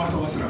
واحده مسرح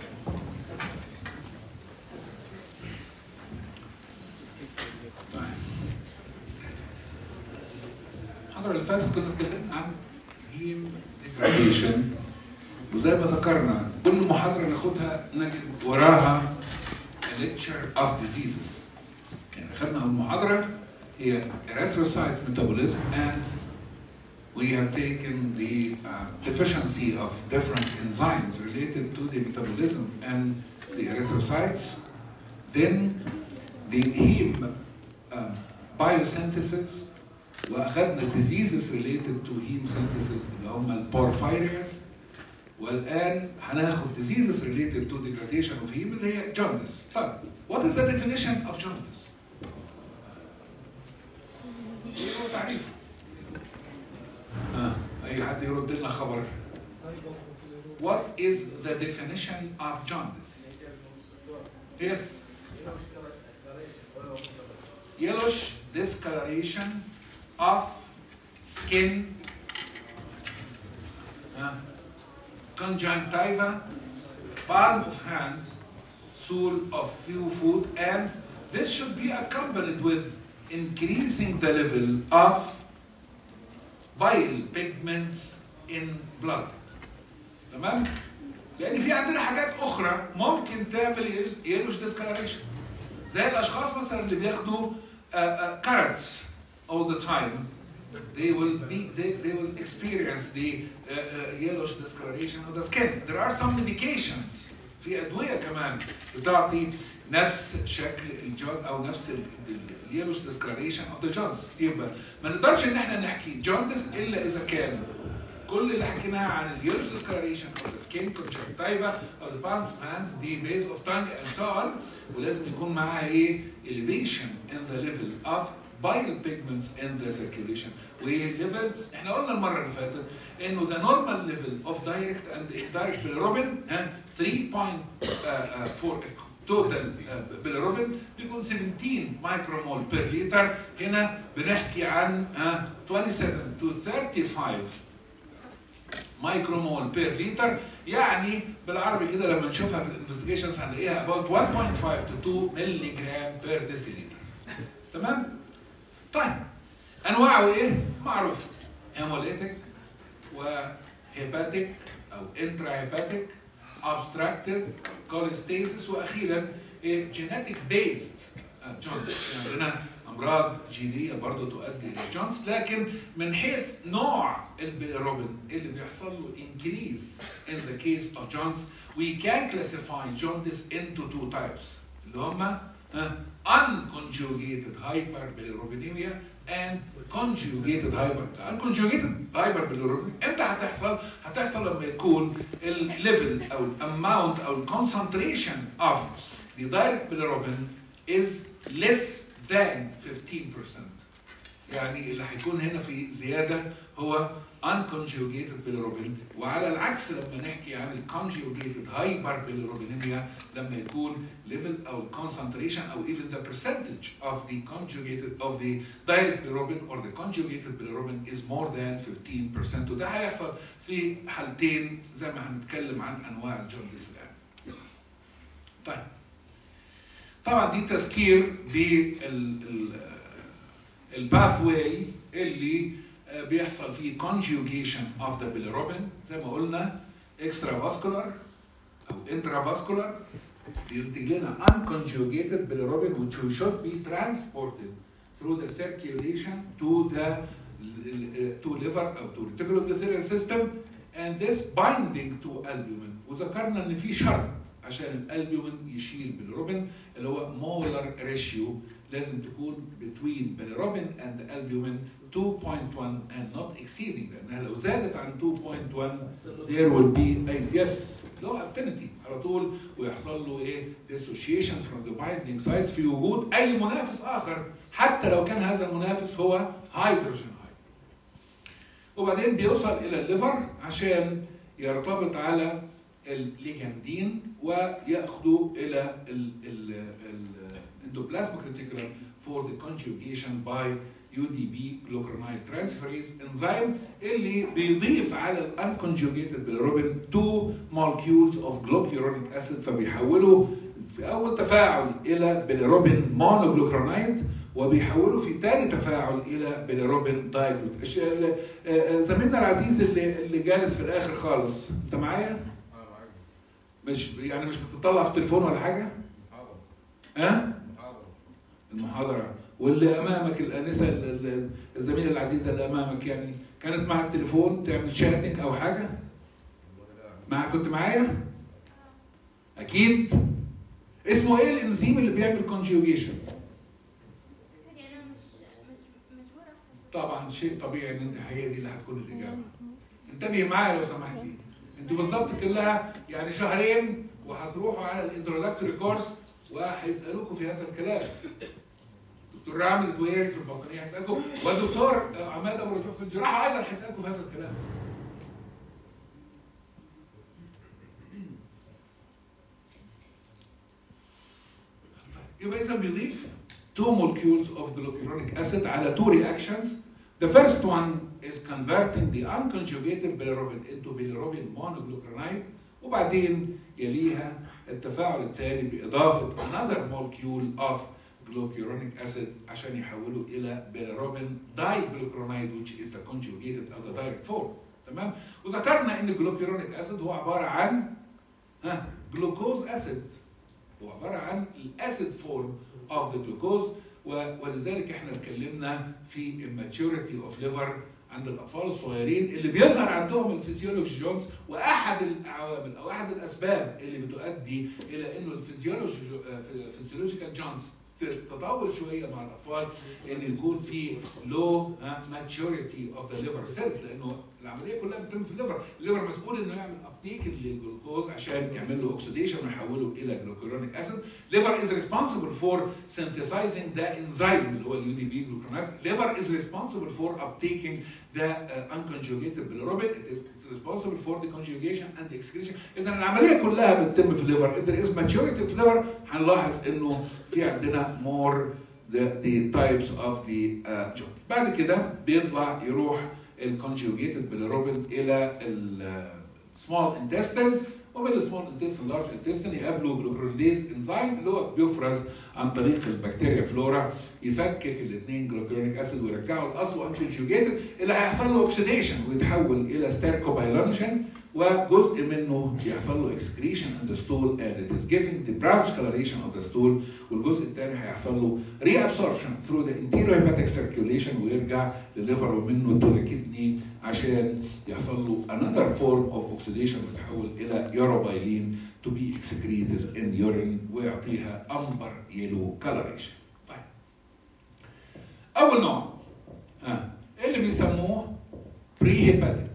المحاضرة اللي فاتت كنا اتكلمنا عن هيم ديجراديشن وزي ما ذكرنا كل محاضرة ناخدها نجد وراها lecture of diseases يعني خدنا المحاضرة هي erythrocyte metabolism and we have taken the uh, deficiency of different enzymes related to the metabolism and the erythrocytes. Then the heme um, biosynthesis واخذنا diseases related to heme synthesis اللي هم البورفيرياس والان هناخد diseases related to degradation of heme اللي هي jaundice. طيب what is the definition of jaundice؟ ايه هو تعريفه؟ آه. اي حد يرد لنا خبر What is the definition of jaundice? Yes. Yellowish discoloration of skin, uh, conjunctiva, palm of hands, sole of few foot, and this should be accompanied with increasing the level of bile pigments in blood. تمام؟ لأن في عندنا حاجات أخرى ممكن تعمل يلوش ديسكلاريشن. زي الأشخاص مثلا اللي بياخدوا كارتس all the time they will be they, they will experience the uh, uh, yellowish discoloration of the skin. There are some medications في أدوية كمان بتعطي نفس شكل الجود او نفس اليلوش ديسكلاريشن اوف ذا جونز يبقى ما نقدرش ان احنا نحكي جوندس الا اذا كان كل اللي حكيناه عن اليلوش ديسكلاريشن اوف ذا سكين كونجكتيفا او ذا بالم هاند دي بيز اوف تانج اند سو اون ولازم يكون معاها ايه elevation in the level of bile pigments in the circulation وليفل احنا قلنا المره اللي فاتت انه the normal level of direct and indirect bilirubin ها 3.4 توتال بالروبين بيكون 17 مايكرومول بير لتر هنا بنحكي عن 27 تو 35 مايكرومول بير لتر يعني بالعربي كده لما نشوفها في الانفستيجيشنز هنلاقيها about 1.5 to 2 مللي جرام بير ديسيليتر تمام؟ طيب انواعه ايه؟ معروف هيموليتيك وهيباتيك او انترا هيباتيك obstructive cholestasis واخيرا genetic based جونز يعني عندنا امراض جينيه برضه تؤدي الى جونز لكن من حيث نوع البيليروبين اللي بيحصل له increase in the case of Johns we can classify jaundice into two types اللي هم unconjugated hyperbilirubinemia and conjugated hyper unconjugated hyperbilirubinemia امتى هتحصل؟ هتحصل لما يكون الليفل او الاماونت او الكونسنتريشن of the direct bilirubin is less than 15% يعني اللي هيكون هنا في زياده هو unconjugated bilirubin وعلى العكس لما نحكي عن الconjugated hyperbilirubinemia لما يكون level او concentration او even the percentage of the conjugated of the direct bilirubin or the conjugated bilirubin is more than 15% وده هيحصل في حالتين زي ما هنتكلم عن انواع الجوندس الان. طيب طبعا دي تذكير بال الباث واي اللي بيحصل فيه conjugation of the bilirubin زي ما قلنا extravascular او intravascular بينتج لنا unconjugated bilirubin which should be transported through the circulation to the to liver او to reticuloendothelial system and this binding to albumin وذكرنا ان في شرط عشان الالبومين يشيل بالروبين اللي هو مولر ريشيو لازم تكون between bilirubin and albumin 2.1 and not exceeding لانها لو زادت عن 2.1 there will be a yes لو affinity على طول ويحصل له ايه dissociation from the binding sites في وجود اي منافس اخر حتى لو كان هذا المنافس هو هيدروجين هايد وبعدين بيوصل الى الليفر عشان يرتبط على الليجندين وياخدوا الى endoplasmic reticulum for the conjugation by UDP glucuronide transferase enzyme اللي بيضيف على الانكونجوجيتد bilirubin two molecules of glucuronic acid فبيحوله في اول تفاعل الى bilirubin monoglucuronide وبيحوله في ثاني تفاعل الى bilirubin diglute زميلنا العزيز اللي اللي جالس في الاخر خالص انت معايا؟ مش يعني مش بتطلع في تليفون ولا حاجه؟ ها؟ المحاضره واللي امامك الانسه الزميله العزيزه اللي امامك يعني كانت مع التليفون تعمل شاتنج او حاجه؟ مع كنت معايا؟ اكيد اسمه ايه الانزيم اللي بيعمل كونجيوجيشن؟ طبعا شيء طبيعي ان انت هي دي اللي هتكون الاجابه. انتبهي معايا لو سمحتي. انتوا بالظبط كلها يعني شهرين وهتروحوا على الانتروداكتوري كورس وهيسالوكم في هذا الكلام. دكتور رامي الدويري في البطنيه هيسالكم والدكتور عماد ابو رجوع في الجراحه ايضا هيسالكم في هذا الكلام. يبقى اذا بيضيف two molecules of glucuronic acid على two reactions. The first one is converting the unconjugated bilirubin into bilirubin monoglucuronide وبعدين يليها التفاعل الثاني بإضافة another molecule of glucuronic acid عشان يحوله إلى bilirubin diglucuronide which is the conjugated of the direct form تمام وذكرنا ان الجلوكيرونيك اسيد هو عباره عن ها جلوكوز اسيد هو عباره عن الاسيد فورم اوف ذا جلوكوز ولذلك احنا اتكلمنا في immaturity اوف ليفر عند الاطفال الصغيرين اللي بيظهر عندهم الفيزيولوجي جونز واحد العوامل او احد الاسباب اللي بتؤدي الى انه الفيزيولوجي فيزيولوجيكال جونز تطول شويه مع الاطفال ان يكون في لو ماتشوريتي اوف ذا ليفر سيلز لانه العمليه كلها بتتم في الليفر، الليفر مسؤول انه يعمل ابتيك للجلوكوز عشان يعمل له اوكسيديشن ويحوله الى جلوكورونيك اسيد، liver is responsible for synthesizing the enzyme اللي هو اليو دي بي جلوكونات، liver is responsible for uptaking the uh, unconjugated bilirubin, it is responsible for the conjugation and the excretion، اذا العمليه كلها بتتم في الليفر، if there is maturity في الليفر هنلاحظ انه في عندنا more the, the types of the uh, joint. بعد كده بيطلع يروح الكونجوجيتد بالروبين الى السمول انتستين ومن السمول انتستين لارج انتستين يقابلوا جلوكرونيديز انزيم اللي هو بيفرز عن طريق البكتيريا فلورا يفكك الاثنين جلوكرونيك اسيد ويرجعه لاصله انكونجوجيتد اللي هيحصل له اوكسيديشن ويتحول الى ستيركوبايلونيشن وجزء منه يحصل له excretion in the stool and it is giving the brownish coloration of the stool والجزء الثاني هيحصل له reabsorption through the enterohepatic circulation ويرجع للليفر ومنه to the kidney عشان يحصل له another form of oxidation ويتحول الى urobilin to be excreted in urine ويعطيها amber yellow coloration. طيب. أول نوع ها اللي بيسموه prehepatic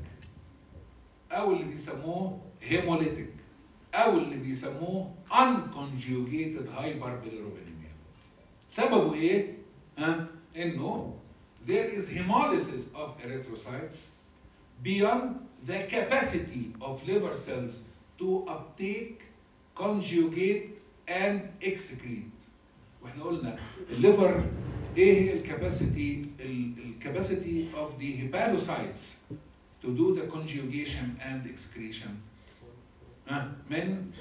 او اللي بيسموه هيموليتيك او اللي بيسموه unconjugated hyperbilirubinemia سببه ايه؟ ها؟ انه there is hemolysis of erythrocytes beyond the capacity of liver cells to uptake, conjugate and excrete. واحنا قلنا الليفر ايه هي الكاباسيتي الكاباسيتي of the hepatocytes to do the conjugation and excretion ها من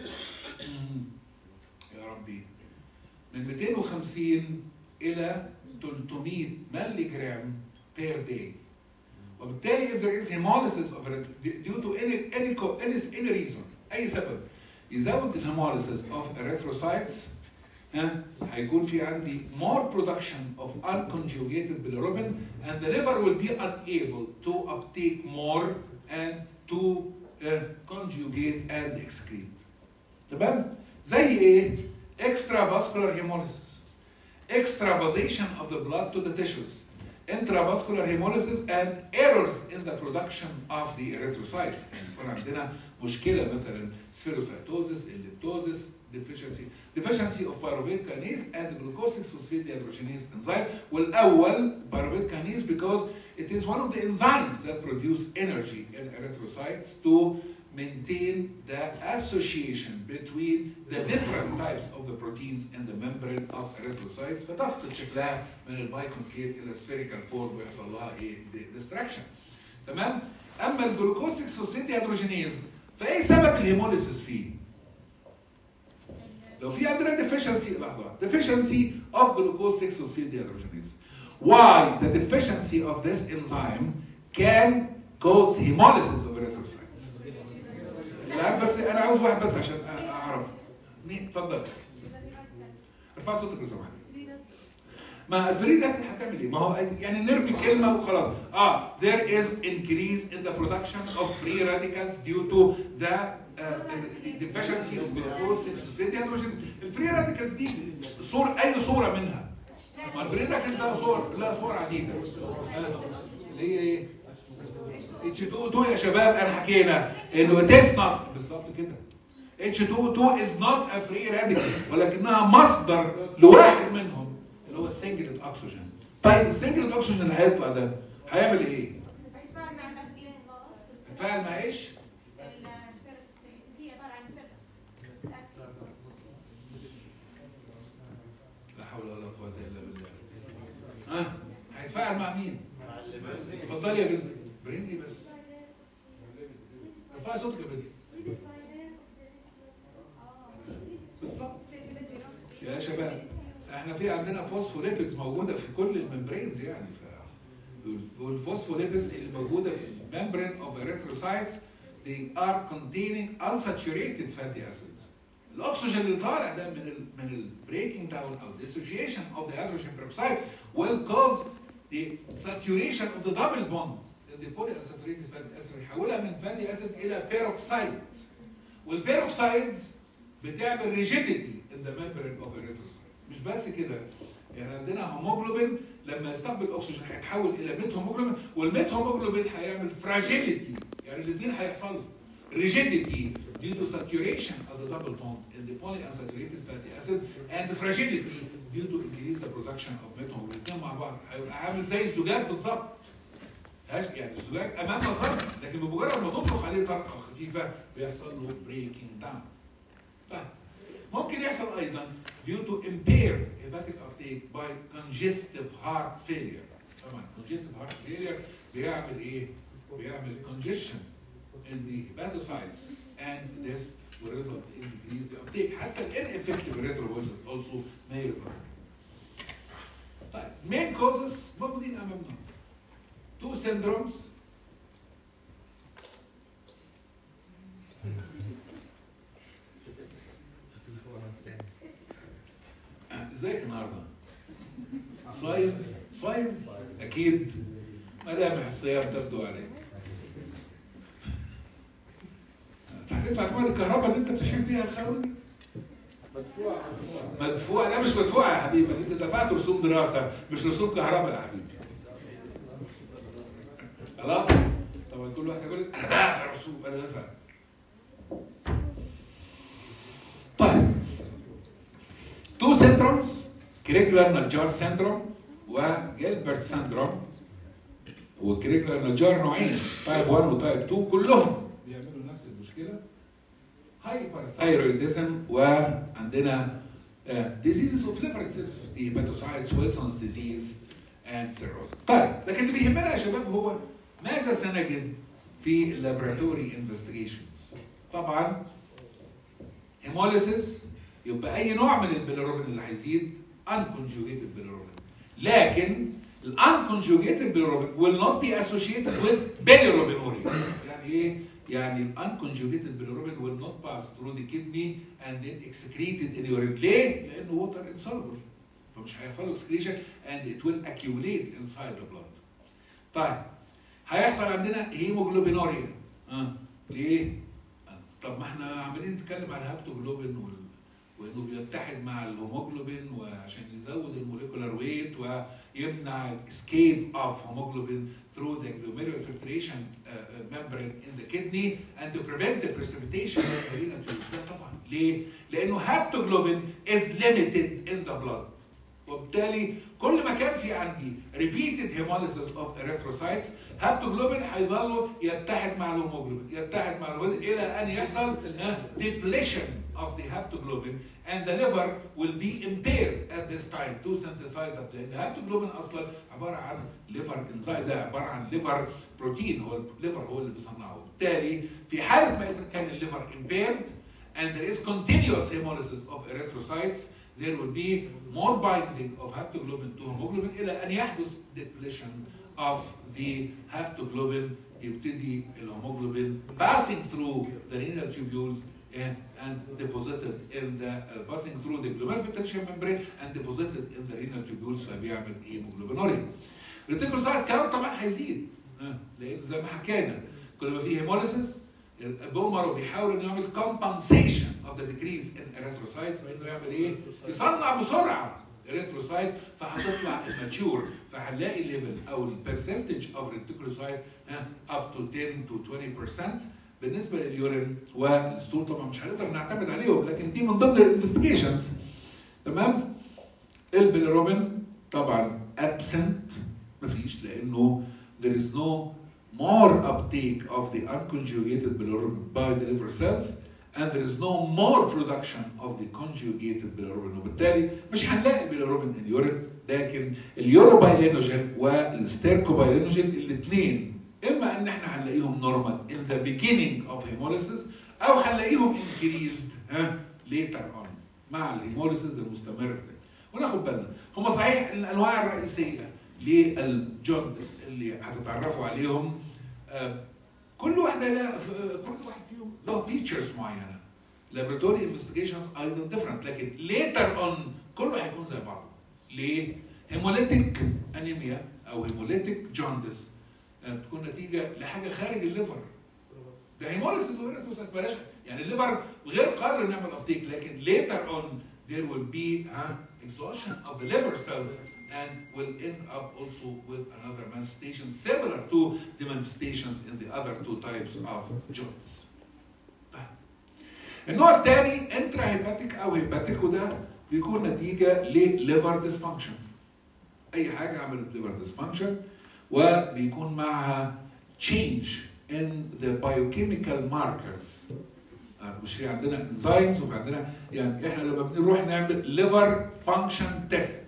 يا ربي من 250 الى 300 ملي جرام per day وبالتالي if there is hemolysis of due to any any any any reason اي سبب يزود الهيموليسيس of erythrocytes ها هيكون في عندي more production of unconjugated bilirubin and the liver will be unable to uptake more and to uh, conjugate and excrete. تمام؟ زي ايه؟ extravascular hemolysis, extravasation of the blood to the tissues, intravascular hemolysis and errors in the production of the erythrocytes. يعني يكون عندنا مشكلة مثلا spherocytosis, elliptosis, deficiency deficiency of pyruvate kinase and glucose 6-phosphate dehydrogenase enzyme والأول pyruvate kinase because it is one of the enzymes that produce energy in erythrocytes to maintain the association between the different types of the proteins in the membrane of erythrocytes فتفقد شكلها من البايكونكيف الى spherical form ويحصل لها ايه ديستراكشن تمام اما الجلوكوز 6 فوسفيت ديهيدروجينيز فايه سبب الهيموليسيس فيه؟ لو في عندنا deficiency لحظه deficiency of glucose 6 phosphate dehydrogenase why the deficiency of this enzyme can cause hemolysis of erythrocytes لا بس انا عاوز واحد بس عشان أ- اعرف مين اتفضل ارفع صوتك لو سمحت ما الفري ده هتعمل ايه؟ ما هو يعني نرمي كلمه وخلاص. اه there is increase in the production of free radicals due to the uh, deficiency of glucose 6 phosphate dehydrogenase. الفري راديكالز دي صور اي صوره منها. ما الفري راديكالز لها صور لها صور عديده. آه. اللي هي ايه؟ اتش 2 2 يا شباب انا حكينا انه it is not بالظبط كده. H2O2 is not a free radical ولكنها مصدر لواحد منهم اللي هو السنجلت اكسجين. طيب السنجلت اكسجين اللي هيطلع ده هيعمل ايه؟ يتفاعل مع ايش؟ لا حول ولا قوة الا بالله. ها؟ هيتفاعل مع مين؟ اتفضلي يا بنتي. بريني بس. ارفعي صوتك يا بنتي. بالظبط. يا شباب احنا في عندنا فوسفوليبيدز موجوده في كل الممبرينز يعني ف والفوسفوليبيدز اللي موجوده في الممبرين اوف erythrocytes they are containing unsaturated fatty acids. الاكسجين اللي طالع ده من ال من البريكنج داون او dissociation of the hydrogen peroxide will cause the saturation of the double bond in the polyunsaturated fatty acid يحولها من fatty acids الى peroxides. والبيروكسايدز بتعمل ريجيديتي in the membrane of erythrocytes. مش بس كده يعني عندنا هيموجلوبين لما يستقبل اكسجين هيتحول الى ميت هيموجلوبين والميت هيموجلوبين هيعمل فراجيليتي يعني الاثنين هيحصل rigidity due to saturation of the double bond in the polyunsaturated fatty acid and fragility due to increase the production of methane الاثنين مع بعض هيبقى عامل زي الزجاج بالظبط هاش- يعني الزجاج امام نظر لكن بمجرد ما تطلق عليه طرقه خفيفه بيحصل له breaking down طيب ممكن يحصل ايضا due to impaired hepatic uptake by congestive heart failure طبعا congestive heart failure بيعمل ايه؟ بيعمل congestion in the hepatocytes and this will result in decreased uptake حتى ال ineffective erythropoiesis also may result طيب main causes موجودين امامنا two syndromes ازيك النهارده؟ صايم؟ صايم؟ اكيد ملامح الصيام تبدو عليك. انت هتدفع ثمن الكهرباء اللي انت بتشحن بيها الخاوي دي؟ مدفوع لا مش مدفوع يا حبيبي انت دفعت رسوم دراسه مش رسوم كهرباء يا حبيبي. خلاص؟ طبعا كل واحد يقول انا دافع رسوم انا دافع. طيب تو سيندرومز كريجلر نجار سيندروم وجيلبرت سيندروم وكريجلر نجار نوعين تايب 1 وتايب 2 كلهم بيعملوا نفس المشكله هايبرثايرويدزم وعندنا ديزيزز اوف ليفر سيلز دي هيباتوسايتس ويلسونز ديزيز اند سيروز طيب لكن اللي بيهمنا يا شباب هو ماذا سنجد في اللابراتوري انفستيجيشنز طبعا هيموليسيس يبقى اي نوع من البيليروبين اللي هيزيد unconjugated bilirubin لكن ال unconjugated bilirubin will not be associated with bilirubinuria يعني ايه؟ يعني ال unconjugated bilirubin will not pass through the kidney and then excreted in urine ليه؟ لانه water insoluble فمش هيحصل له excretion and it will accumulate inside the blood طيب هيحصل عندنا هيموجلوبينوريا اه ليه؟ طب ما احنا عمالين نتكلم على الهابتوجلوبين وال... وانه بيتحد مع الهيموجلوبين وعشان يزود الموليكولار ويت ويمنع escape of hemoglobin through the glomerular filtration uh, uh, membrane in the kidney and to prevent the precipitation of renal tubes ده طبعا ليه؟ لانه haptoglobin is limited in the blood وبالتالي كل ما كان في عندي repeated hemolysis of erythrocytes هابتوجلوبين هيظل يتحد مع الهيموجلوبين يتحد مع الوزن الى ان يحصل depletion of the haptoglobin and the liver will be impaired at this time to synthesize up لان الهابتوجلوبين اصلا عباره عن ليفر انزايم ده عباره عن ليفر بروتين هو الليفر هو اللي بيصنعه بالتالي في حاله ما اذا كان الليفر impaired and there is continuous hemolysis of erythrocytes there will be more binding of haptoglobin to hemoglobin الى ان يحدث depletion of the haptoglobin يبتدي الهيموجلوبين passing through the renal tubules and, and deposited in the uh, passing through the glomerular filtration membrane and deposited in the renal tubules فبيعمل هيموجلوبينوريا. الريتيكولوسايت كاونت طبعا هيزيد آه، لان زي ما حكينا كل ما فيه هيموليسيس بومر بيحاول انه يعمل compensation of the decrease in erythrocytes فانه يعمل ايه؟ يصنع بسرعه erythrocytes فهتطلع immature فهنلاقي الليفل او البرسنتج اوف ريتيكولوسايت up to 10 to 20% بالنسبه لليورين والستول طبعا مش هنقدر نعتمد عليهم لكن دي من ضمن الانفستيجيشنز تمام البيليروبين طبعا absent مفيش لانه there is no more uptake of the unconjugated bilirubin by the liver cells and there is no more production of the conjugated bilirubin وبالتالي مش هنلاقي bilirubin in urine لكن اليوروبايلينوجين والستيركوبايلينوجين الاثنين اما ان احنا هنلاقيهم نورمال in the beginning of hemolysis او هنلاقيهم increased ها later on مع الهيموليسيس المستمر وناخد بالنا هم صحيح الانواع الرئيسيه للجوندس اللي هتتعرفوا عليهم آه، كل واحده لها كل واحد فيهم له فيتشرز معينه laboratory investigations ايضا different لكن later on كله هيكون زي بعضه ليه؟ هيموليتيك انيميا او هيموليتيك جوندس تكون نتيجه لحاجه خارج الليفر ده هيموليسيس وإيريثروسايتس بلاش يعني الليفر غير قادر انه يعمل ابتيك لكن later on there will be uh, exhaustion of the liver cells and will end up also with another manifestation similar to the manifestations in the other two types of jaundice. طيب. النوع الثاني انترا هيباتيك او هيباتيك وده بيكون نتيجه لليفر ديسفانكشن. اي حاجه عملت ليفر ديسفانكشن وبيكون معها change in the biochemical markers آه، مش في عندنا انزيمز وفي عندنا يعني احنا لما بنروح نعمل ليفر فانكشن تيست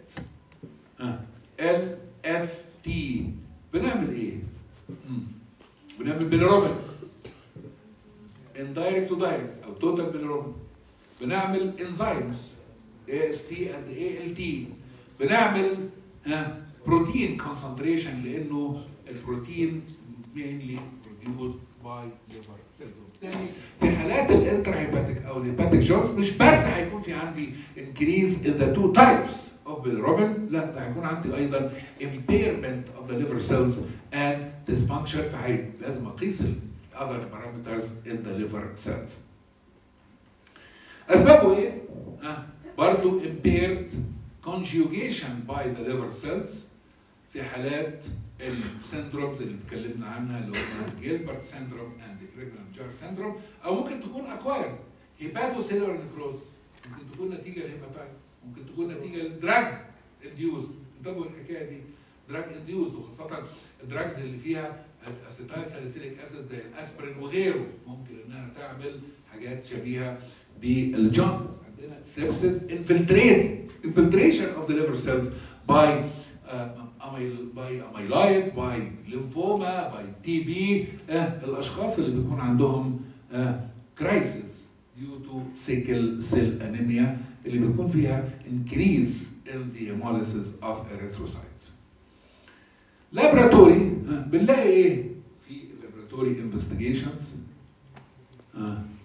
ال اف تي بنعمل ايه؟ مم. بنعمل بيليروبين اندايركت تو دايركت او توتال بيليروبين بنعمل انزيمز اي اس تي اند اي ال تي بنعمل ها بروتين كونسنتريشن لانه البروتين mainly produced by liver cells وبالتالي في حالات الانترا هيباتيك او الهيباتيك جونز مش بس هيكون في عندي increase in the two types of bilirubin لا ده هيكون عندي ايضا impairment of the liver cells and dysfunction فهي لازم اقيس ال other parameters in the liver cells. اسبابه ايه؟ آه. برضه impaired conjugation by the liver cells في حالات السندرومز اللي اتكلمنا عنها اللي هم جيلبرت سندروم اند كريجلان جار سندروم او ممكن تكون اكوايرد هيباتو سيلولار نيكروز ممكن تكون نتيجه للهيباتايتس ممكن تكون نتيجه للدراج انديوز انتبهوا الحكايه دي دراج انديوز وخاصه الدراجز اللي فيها اسيتايل ساليسيليك اسيد زي الاسبرين وغيره ممكن انها تعمل حاجات شبيهه بالجوندس عندنا سيبسيس انفلتريت infiltration of the liver cells by uh, amyl, by amyloid, by lymphoma, by TB uh, الأشخاص اللي بيكون عندهم uh, crisis due to sickle cell anemia اللي بيكون فيها increase in the hemolysis of erythrocytes. laboratory uh, بنلاقي ايه في laboratory investigations uh,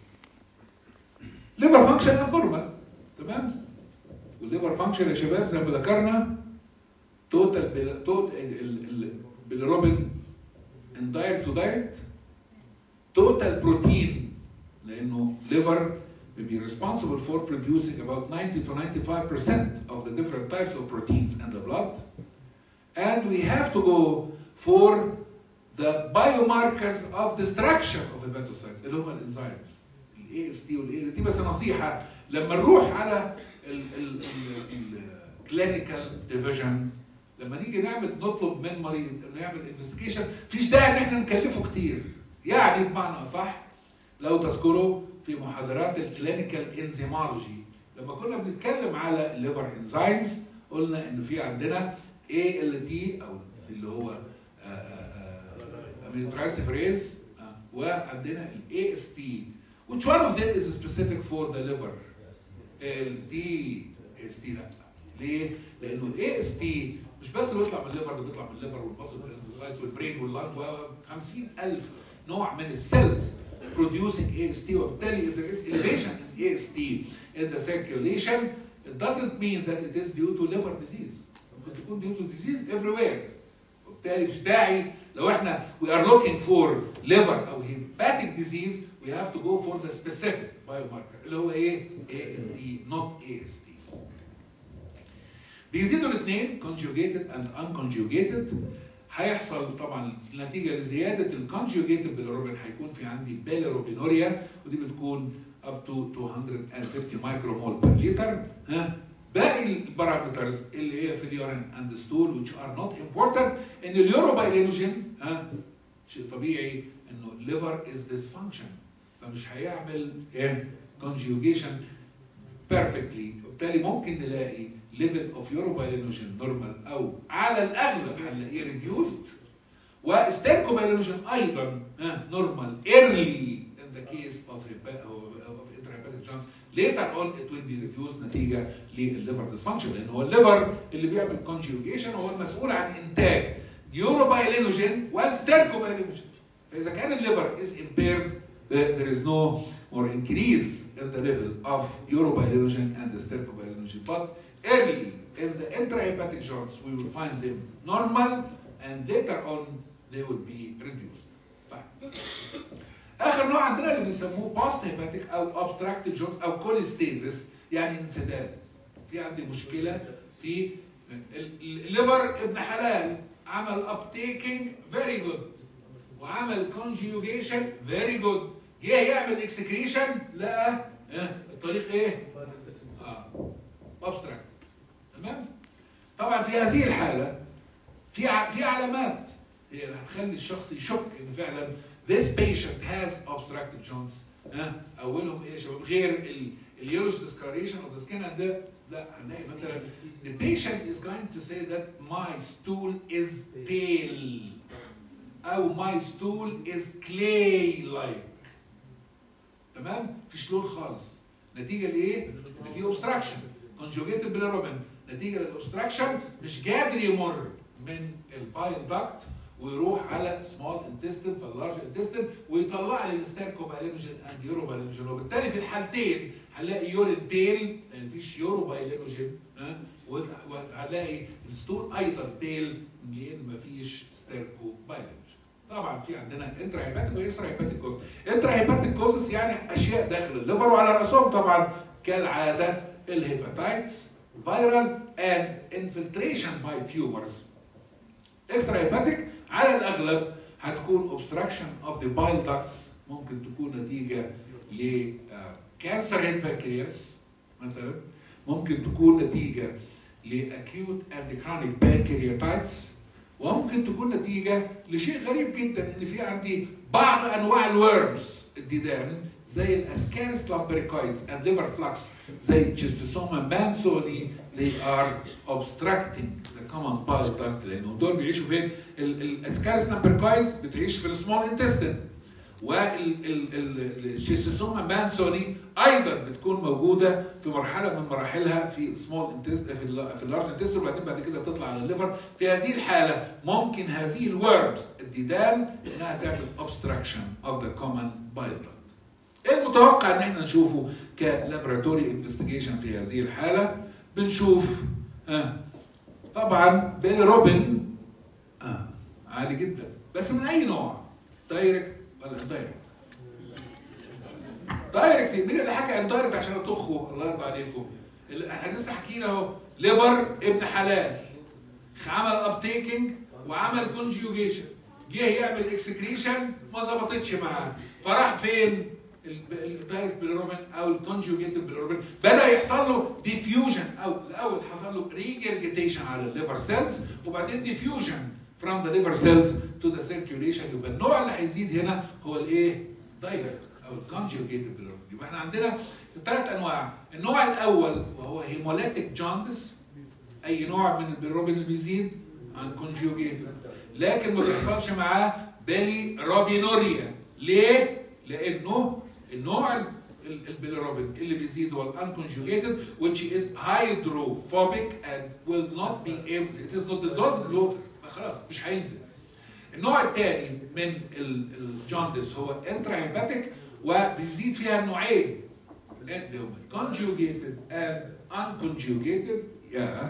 liver function abnormal تمام والليفر فانكشن يا شباب زي ما ذكرنا توتال بال توتال بالروبن اندايركت تو دايركت توتال بروتين لانه ليفر will be responsible for producing about 90 to 95% of the different types of proteins in the blood. And we have to go for the biomarkers of destruction of hepatocytes اللي هم الانزيمز الاي اس تي والاي تي بس نصيحه لما نروح على ال ال ال ال كلينيكال ديفيجن لما نيجي نعمل نطلب من مريض انه يعمل انفستيجيشن فيش داعي ان احنا نكلفه كتير يعني بمعنى صح لو تذكروا في محاضرات الكلينيكال انزيمولوجي لما كنا بنتكلم على الليفر انزيمز قلنا ان في عندنا اي ال تي او اللي هو امينوترانسفيريز وعندنا الاي اس تي which one of them is specific for the liver الدي اس تي لا ليه؟ لانه الاي اس تي مش بس اللي بيطلع من الليفر ده بيطلع من الليفر والبصل والبرين واللنج و 50000 نوع من السيلز producing AST وبالتالي if there is elevation in AST in the circulation it doesn't mean that it is due to liver disease ممكن تكون due to disease everywhere وبالتالي مش داعي لو احنا we are looking for liver او hepatic disease we have to go for the specific biomarker اللي هو ايه ALT not AST بيزيدوا الاثنين conjugated and unconjugated هيحصل طبعا نتيجه لزياده الكونجوجيتد بالروبين هيكون في عندي بيليروبينوريا ودي بتكون up to 250 مايكرو مول بير لتر ها باقي البارامترز اللي هي في اليورين اند ستول which are not important ان اليوروبايلينوجين ها شيء طبيعي انه الليفر از dysfunction فمش هيعمل ايه conjugation perfectly وبالتالي ممكن نلاقي ليفل اوف يوروبايلينوجين نورمال او على الاغلب هنلاقيه ريديوست وستيركوبايلينوجين ايضا نورمال ايرلي in the case of of intrahepatic joints later on it will be reduced نتيجه للليفر ديسفانكشن لان هو الليفر اللي بيعمل conjugation هو المسؤول عن انتاج يوروبايلينوجين والستيركوبايلينوجين فاذا كان الليفر is impaired there is no more increase in the level of urobilinogen and the stercobilinogen but early in the intrahepatic joints, we will find them normal, and later on they will be reduced. طيب. آخر نوع عندنا اللي بيسموه post hepatic أو obstructive joints أو cholestasis يعني انسداد. في عندي مشكلة في الليفر ابن حلال عمل uptaking very good وعمل conjugation very good جه يعمل excretion لقى الطريق ايه؟ اه obstruct تمام طبعا في هذه الحاله في في علامات هي اللي هتخلي الشخص يشك ان فعلا this patient has obstructive joints ها اولهم ايه يا شباب غير اليوش discoloration of the skin and the لا هنلاقي مثلا the patient is going to say that my stool is pale او my stool is clay like تمام مفيش لون خالص نتيجه لايه؟ ان في obstruction conjugated bilirubin نتيجه للاوبستراكشن مش قادر يمر من البايل داكت ويروح على سمول انتستين فاللارج انتستين ويطلع لي الستيركوبايلينوجين اند يوروبايلينوجين وبالتالي في الحالتين هنلاقي يورين بيل لان مفيش يوروبايلينوجين ها وهنلاقي الستول ايضا بيل لان مفيش ستيركوبايلينوجين طبعا في عندنا انترا هيباتيك واكسترا هيباتيك كوزس انترا هيباتيك كوزس يعني اشياء داخل الليفر وعلى راسهم طبعا كالعاده الهيباتايتس viral and infiltration by tumors. Extrahepatic على الأغلب هتكون obstruction of the bile ducts ممكن تكون نتيجة ل cancer head pancreas مثلا ممكن تكون نتيجة ل acute and chronic pancreatitis وممكن تكون نتيجة لشيء غريب جدا ان في عندي بعض انواع الورمز الديدان زي الاسكارس لامبريكويدز and liver flux زي تشيستوسوما مانسوني they are obstructing the common bile duct لانهم دول بيعيشوا فين؟ الاسكارس لامبريكويدز بتعيش في السمول انتستين والشيستوسوما مانسوني ايضا بتكون موجوده في مرحله من مراحلها في السمول انتستين في اللارج انتستين وبعدين بعد كده تطلع على الليفر في هذه الحاله ممكن هذه الورمز الديدان انها تعمل obstruction of the common bile duct المتوقع ان احنا نشوفه كلابراتوري انفستيجيشن في هذه الحاله بنشوف آه طبعا بيلي روبن آه عالي جدا بس من اي نوع دايركت ولا اندايركت دايركت مين اللي حكى اندايركت عشان اطخه الله يرضى عليكم احنا لسه حكينا اهو ليفر ابن حلال عمل ابتيكنج وعمل كونجيوجيشن جه يعمل اكسكريشن ما ظبطتش معاه فراح فين؟ الدايركت بالروبين او الكونجوجيتد بالروبين بدا يحصل له ديفيوجن او الاول حصل له ريجرجيتيشن على الليفر سيلز وبعدين ديفيوجن from the liver cells to the circulation يبقى النوع اللي هيزيد هنا هو الايه؟ دايركت او الكونجوجيتد بالروبين يبقى احنا عندنا ثلاث انواع النوع الاول وهو هيموليتيك جاندس اي نوع من البيلروبين اللي بيزيد عن كونجوجيتد لكن ما بيحصلش معاه بالي روبينوريا ليه؟ لانه النوع البيلروبين اللي بيزيد هو الانكونجوجيتد which is hydrophobic and will not be able it is not dissolved in water خلاص مش هينزل النوع الثاني من الجاندس هو انترا هيباتيك وبيزيد فيها النوعين conjugated and unconjugated yeah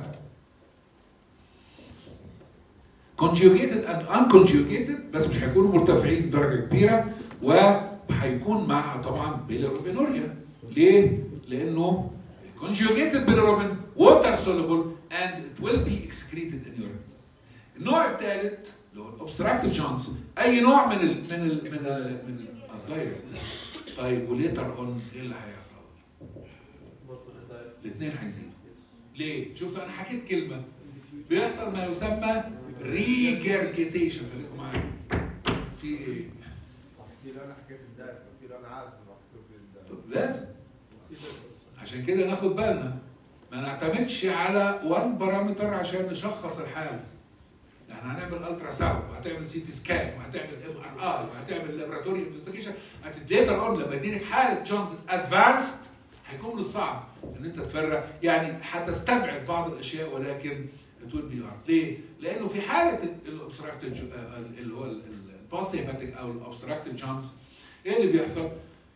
conjugated and unconjugated بس مش هيكونوا مرتفعين بدرجه كبيره وهيكون معها طبعا بيليروبينوريا ليه؟ لانه conjugated bilirubin water soluble and it will be excreted in urine. النوع الثالث اللي هو obstructive joints اي نوع من ال من ال من ال من الدايركت طيب وليتر اون ايه اللي هيحصل؟ الاثنين هيزيدوا ليه؟ شوف انا حكيت كلمه بيحصل ما يسمى ريجرجيتيشن خليكم معايا في ايه؟ كتير انا حكيت الدايركت كتير انا عارف انه حكيت في الدايركت طب لازم عشان كده ناخد بالنا ما نعتمدش على وان بارامتر عشان نشخص الحاله احنا هنعمل الترا ساوند وهتعمل سي تي سكان وهتعمل ام ار اي وهتعمل لابراتوري انفستيجيشن ليتر اون لما يدينك حاله جوندس ادفانسد هيكون من الصعب ان انت تفرق يعني هتستبعد بعض الاشياء ولكن تقول بي ار ليه؟ لانه في حاله الاوبستراكتيف اللي هو البوست هيباتيك او الاوبستراكتيف جونز ايه اللي بيحصل؟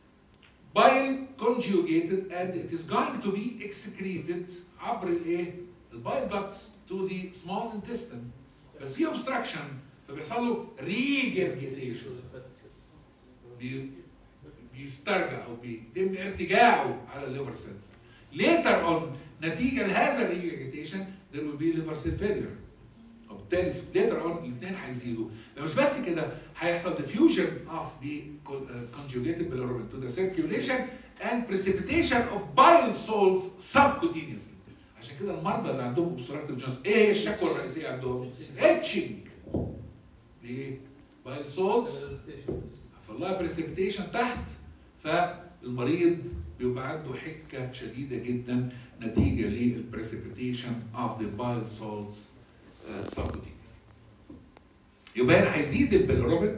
bile conjugated and it is going to be excreted عبر الايه؟ البايل ducts to the small intestine بس في obstruction فبيحصل له regurgitation بي- بيسترجع او بيتم ارتجاعه على الليفر سيلز later on نتيجه لهذا الريجرجيتيشن there will be liver cell failure وبالتالي later on الاثنين هيزيدوا ده مش بس كده هيحصل diffusion of the uh, conjugated bilirubin to the circulation and precipitation of bile salts subcutaneously عشان كده المرضى اللي عندهم obstructive joints ايه هي الشكوى الرئيسيه عندهم؟ etching ليه؟ bile salts حصل لها بريسبتيشن تحت فالمريض بيبقى عنده حكه شديده جدا نتيجه للبريسبتيشن اوف ذا بايل سولتس سبكوتينيوس يبقى هنا هيزيد البيلروبين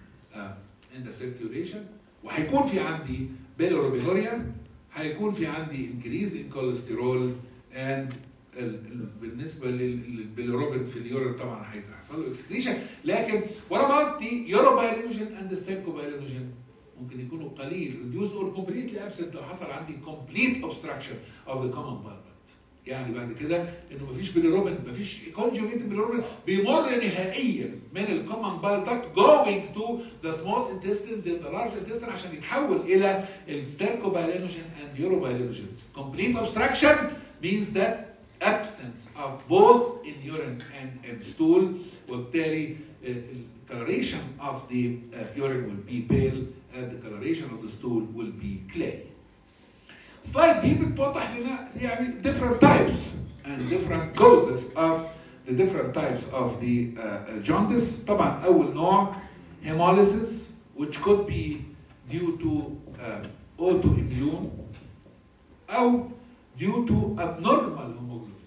ان ذا سيركيوليشن وهيكون في عندي بيلروبينوريا هيكون في عندي انكريز ان كوليسترول اند بالنسبه لل- للبيلروبين في اليورين طبعا هيحصل له اكسكريشن لكن what about the urobilinogen and the stercobilinogen ممكن يكونوا قليل reduced or completely absent لو حصل عندي complete obstruction of the common bile duct. يعني بعد كده انه مفيش بيليروبين مفيش conjugated بيليروبين بيمر نهائيا من الكومن بايل داكت going to the small intestine then the large intestine عشان يتحول الى الستيركوبايلينوجين and urobilinogen. Complete obstruction means that absence of both in urine and in stool وبالتالي uh, coloration of the uh, urine will be pale and the coloration of the stool will be clay. سلايد دي بتوضح لنا يعني different types and different causes of the different types of the uh, uh, jaundice. طبعا أول نوع hemolysis which could be due to uh, autoimmune أو due to abnormal hemoglobin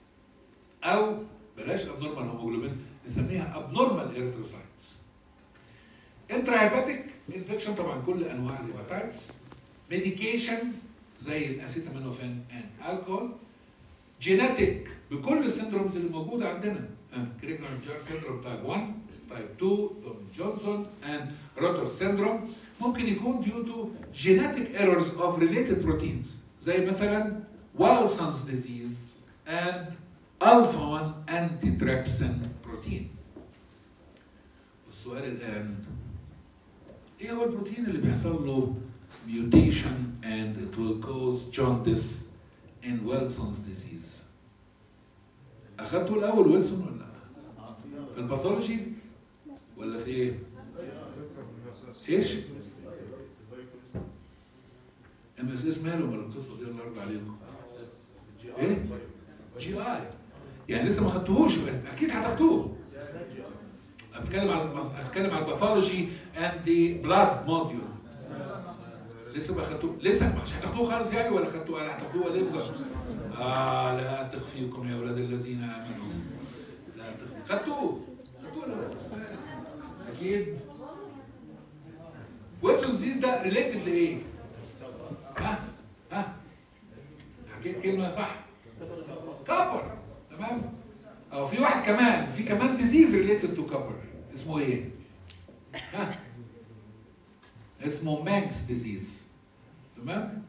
أو بلاش abnormal hemoglobin نسميها abnormal erythrocytes. intrahepatic infection طبعا كل أنواع الهيباتايتس medication زي الاسيتامينوفين اند الكحول جينيتك بكل السندرومز اللي موجوده عندنا كريجنر جار سيندروم تايب 1 تايب 2 دوم جونسون اند روتر سيندروم ممكن يكون due to genetic errors of related proteins زي مثلا Wilson's disease and alpha 1 antitrypsin protein والسؤال الان ايه هو البروتين اللي بيحصل له mutation and it will cause jaundice in Wilson's disease. أخدتوا الأول ويلسون ولا لا؟ في الباثولوجي ولا في إيه؟ إيش؟ ام اس اس مالهم ولا القصه دي الله يرضى عليكم جي إيه؟ آي طيب. جي اي يعني لسه ما خدتوهوش اكيد هتاخدوه اتكلم عن اتكلم عن الباثولوجي اند ذا بلاد موديول لسه ما خدتوه لسه مش هتاخدوه خالص يعني ولا خدتوه ولا هتاخدوه لسه اه لا اثق فيكم يا اولاد الذين امنوا لا اثق خدتوه خدتوه ولا لا؟ اكيد ويلسون ديزيز ده ريليتد لايه؟ ها ها حكيت كلمه صح كبر تمام اه في واحد كمان في كمان ديزيز ريليتد تو كبر اسمه ايه؟ ها اسمه مانكس ديزيز تمام؟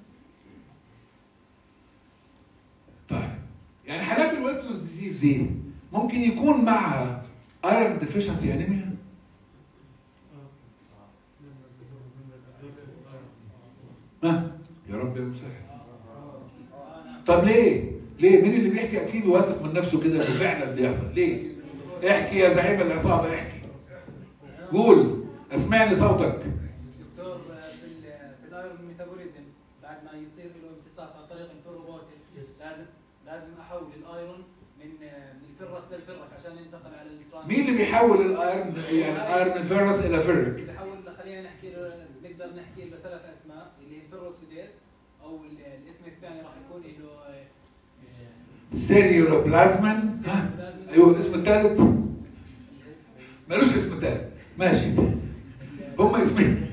طيب يعني حالات الويلسونز ديزيز دي ممكن يكون معها ايرون ديفيشنسي انيميا ها يا رب يا مسهل طب ليه؟ ليه؟ مين اللي بيحكي اكيد واثق من نفسه كده انه فعلا بيحصل؟ ليه؟ احكي يا زعيم العصابه احكي قول اسمعني صوتك دكتور في ال في الايرون ميتابوليزم بعد ما يصير له امتصاص عن طريق الفيروبوتين لازم لازم احول الايرون من من الفرس للفرك عشان ينتقل على الترانس مين اللي بيحول الايرن يعني ايرن الفيروس الى فرك؟ بحول خلينا نحكي له نقدر نحكي له ثلاث اسماء اللي هي الفيروكسيديز او ال- الاسم الثاني راح يكون له سيريولوبلازمن ها ايوه الاسم الثالث ملوش اسم ثالث ماشي هما اسمين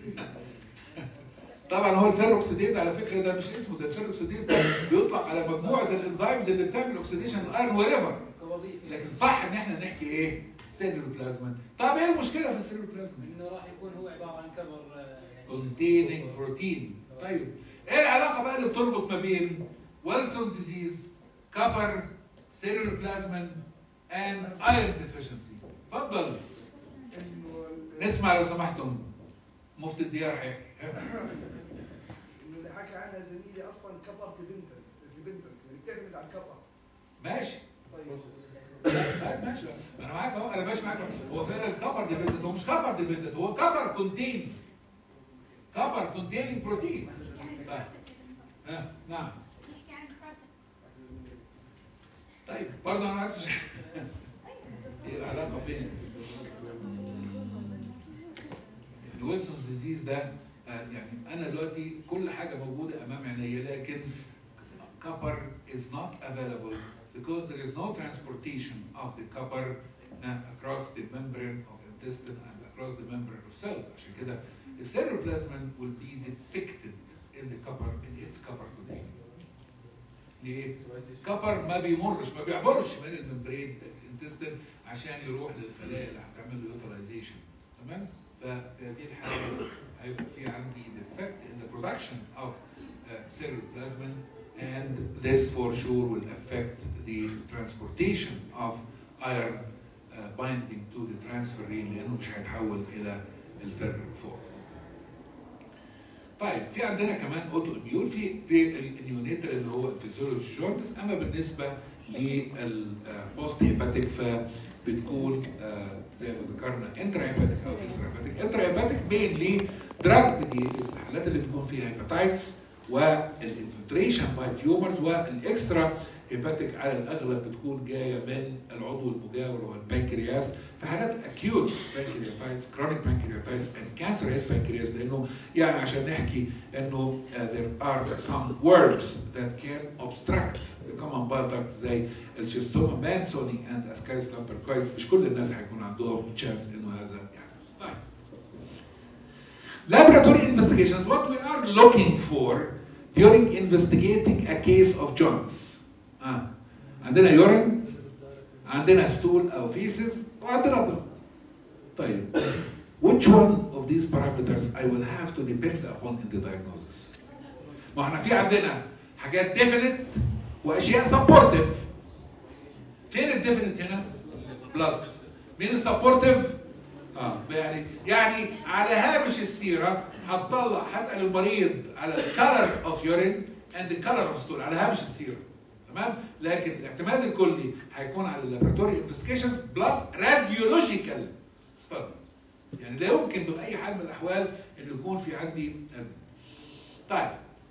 طبعا هو الفيروكسيديز على فكره ده مش اسمه ده الفيروكسيديز ده بيطلق على مجموعه الانزيمز اللي بتعمل اوكسيديشن الايرون وريفر كوظيفي لكن صح ان احنا نحكي ايه؟ سيلولوبلازما طب ايه المشكله في السيلولوبلازما؟ انه راح يكون هو عباره عن كبر آه، يعني containing بروتين طيب ايه العلاقه بقى اللي بتربط ما بين ويلسون ديزيز كبر سيلولوبلازما اند ايرون ديفيشنسي اتفضل انه ال- نسمع لو سمحتم مفتي الديار هيحكي انه اللي حكى عنها زميلي اصلا كبر ديبندنت ديبندنت يعني بتعتمد على الكبر ماشي طيب طيب ماشي انا معاك اهو انا ماشي معاك هو فعلا كبر ديبندنت هو مش كبر ديبندنت هو كبر كونتين كبر كونتيننج بروتين طيب ها نعم طيب برضه انا ما عرفتش ايه العلاقه فين؟ يعني ويلسونز ديزيز ده آه، يعني انا دلوقتي كل حاجه موجوده امام عيني لكن copper is not available because there is no transportation of the copper uh, across the membrane of intestine and across the membrane of cells عشان كده the cerebroplasmin will be defected in the copper in its copper condition. ليه؟ كبر ما بيمرش ما بيعبرش من الممبرين الانتستين عشان يروح للخلايا اللي هتعمل له يوتلايزيشن تمام؟ ففي هذه الحاله هيبقى في عندي defect in the production of uh, cerebroplasmin and this for sure will affect the transportation of iron uh, binding to the transferrin لانه مش هيتحول الى الفر فوق. طيب في عندنا كمان اوتو اميول في في النيونيتال اللي هو الفيزيولوجي جوردس اما بالنسبه للبوست هيباتيك فبتكون آه، زي ما ذكرنا انترا هيباتيك او اكسترا هيباتيك انترا هيباتيك مينلي دراج ميديتد الحالات اللي بتكون فيها هيباتايتس والانفلتريشن باي تيومرز والاكسترا هيباتيك على الاغلب بتكون جايه من العضو المجاور وهو البنكرياس في حالات اكيوت بانكرياتايتس كرونيك بانكرياتايتس اند كانسر هيد بانكرياس لانه يعني عشان نحكي انه uh, there are some worms that can obstruct the common bile duct زي الشيستوما مانسوني اند اسكاريس لامبركويز مش كل الناس هيكون عندهم تشانس انه هذا يحدث. طيب. Laboratory investigations, what we are looking for during investigating a case of jaundice. آه. عندنا يورين عندنا ستول او فيسز وعندنا blood. طيب which one of these parameters I will have to depend upon in the diagnosis ما احنا في عندنا حاجات definite واشياء supportive فين الديفينيت هنا؟ blood مين السبورتيف؟ اه يعني يعني على هامش السيره هتطلع هسال المريض على الكالر اوف يورين اند الكالر اوف ستول على هامش السيره تمام لكن الاعتماد الكلي هيكون على اللابراتوري انفستيجيشنز بلس راديولوجيكال ستادي يعني لا يمكن باي حال من الاحوال انه يكون في عندي طيب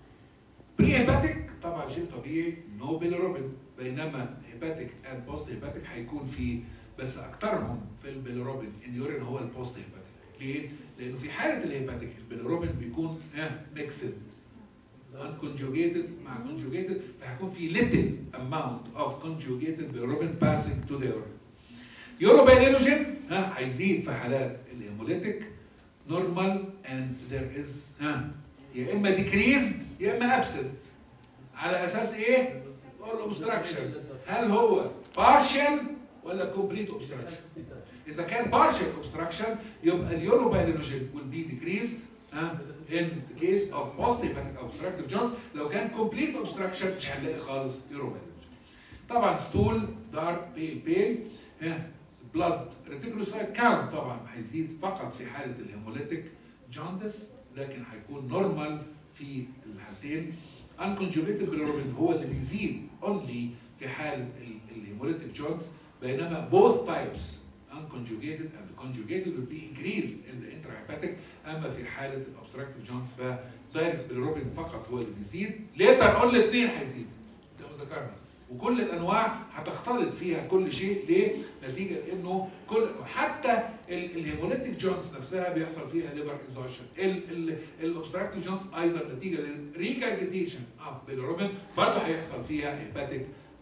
بري هيباتيك طبعا شيء طبيعي نو بيليروبين بينما هيباتيك اند بوست هيباتيك هيكون في بس اكثرهم في البيليروبين اليورين هو البوست هيباتيك ليه؟ لانه في حاله الهيباتيك البيليروبين بيكون ميكسد unconjugated مع conjugated فهيكون في little amount of conjugated bilirubin passing to the urine. يوروبينينوجين ها هيزيد في حالات الهيموليتيك normal and there is ها يا اما decreased يا اما absent على اساس ايه؟ obstruction هل هو partial ولا complete obstruction؟ اذا كان partial obstruction يبقى اليوروبينينوجين will be decreased ها in the case of post-hepatic obstructive joints لو كان complete obstruction مش هنلاقي خالص يوروبينوجين. طبعا ستول دارك بيل بيل ها بلاد ريتيكولوسايت كاونت طبعا هيزيد فقط في حاله الهيموليتيك جاندس لكن هيكون نورمال في الحالتين unconjugated bilirubin هو اللي بيزيد only في حاله الهيموليتيك جاندس بينما both types unconjugated and conjugated will be increased in the intrahepatic اما في حاله الابستراكتيف جونز فدايركت بالروبين فقط هو اللي بيزيد ليتر اون الاثنين هيزيد زي ما ذكرنا وكل الانواع هتختلط فيها كل شيء ليه؟ نتيجه لانه كل حتى الهيموليتيك جونز نفسها بيحصل فيها ليفر اكزوشن الابستراكتيف جونز ايضا نتيجه للريكارجيتيشن اوف بالروبين برضه هيحصل فيها هيباتيك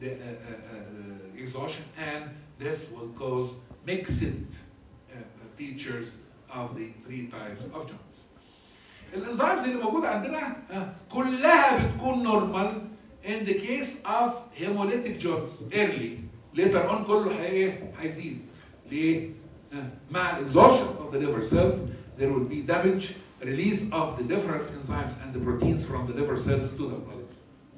exhaustion and this will cause mixed uh, features of the three types of joints. الانزيمز اللي موجوده عندنا ها، كلها بتكون نورمال in the case of hemolytic joints early later on كله هي ايه هيزيد ليه؟ ها، مع exhaustion of the liver cells there will be damage release of the different enzymes and the proteins from the liver cells to the blood.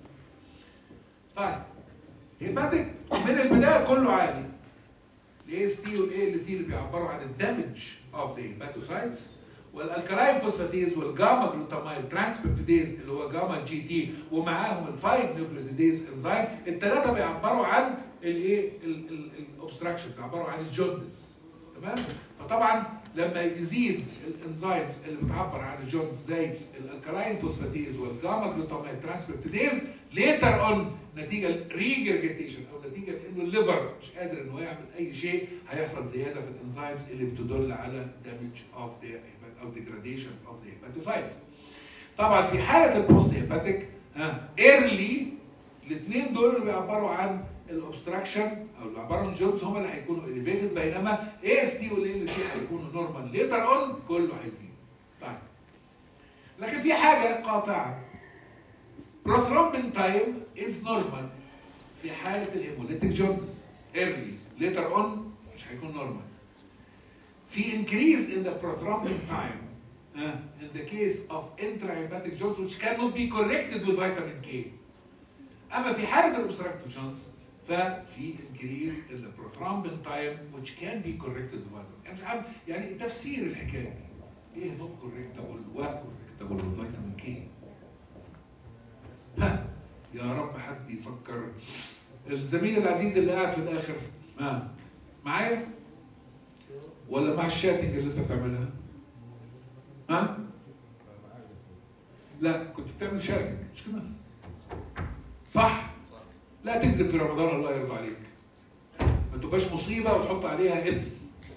طيب هيباتيك من البدايه كله عالي الاي اس تي والاي ال تي اللي بيعبروا عن الدمج اوف ذا هيباتوسايتس والالكلاين فوسفاتيز والجاما جلوتامايل ترانسبيبتيديز اللي هو جاما جي تي ومعاهم الفايف نيوكليوتيديز انزيم الثلاثه بيعبروا عن الايه الاوبستراكشن بيعبروا عن الجوندس تمام فطبعا لما يزيد الانزيم اللي بتعبر عن الجوندس زي الالكلاين فوسفاتيز والجاما جلوتامايل ترانسبيبتيديز ليتر اون نتيجه ريجرجيتيشن او نتيجه لانه الليفر مش قادر انه يعمل اي شيء هيحصل زياده في الانزيمز اللي بتدل على دامج اوف ذا او ديجراديشن اوف ذا هيباتوسايتس. طبعا في حاله البوست هيباتيك ها ايرلي الاثنين دول اللي بيعبروا عن الاوبستراكشن او اللي بيعبروا عن الجونز هم اللي هيكونوا اليفيتد بينما اي اس تي والاي ال تي هيكونوا نورمال ليتر اون كله هيزيد. طيب لكن في حاجه قاطعه prothrombin time is normal في حالة الهيموليتيك جوندس early later on مش هيكون normal في increase in the prothrombin time uh, in the case of intrahepatic jaundice which cannot be corrected with vitamin K أما في حالة الobstructive jaundice ففي increase in the prothrombin time which can be corrected with vitamin يعني مش عارف يعني تفسير الحكاية دي ايه not correctable و correctable with vitamin K ها يا رب حد يفكر الزميل العزيز اللي قاعد في الاخر ها معايا ولا مع الشاتنج اللي انت بتعملها ها لا كنت بتعمل شاتنج مش كده صح لا تكذب في رمضان الله يرضى عليك ما تبقاش مصيبه وتحط عليها اثم